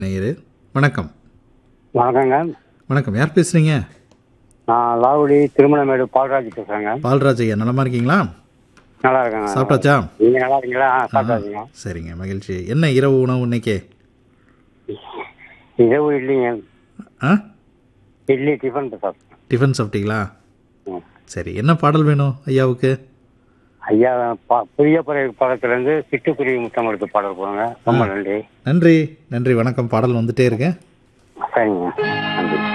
நேயரு வணக்கம் வணக்கங்க வணக்கம் யார் பேசுறீங்க நான் லாவுடி திருமணமேடு பால்ராஜ் பேசுறேங்க பால்ராஜ் ஐயா நலமா இருக்கீங்களா நல்லா இருக்கேங்க சாப்பிட்டாச்சா நீங்க நல்லா இருக்கீங்களா ஆ, சாப்பிட்டாச்சுங்க சரிங்க மகிழ்ச்சி என்ன இரவு உணவு இன்னைக்கு இரவு இல்லைங்க ஆ இட்லி டிஃபன் சாப்பிட்டேன் டிஃபன் சாப்பிட்டீங்களா ம். சரி என்ன பாடல் வேணும் ஐயாவுக்கு ஐயா பா- புதிய பறவை படத்துலேருந்து சிட்டுக்குருவி முத்தம் எடுத்து பாடல் போடுங்க ரொம்ப நன்றி நன்றி நன்றி வணக்கம் பாடல் வந்துட்டே இருக்கேன் சரிங்க நன்றி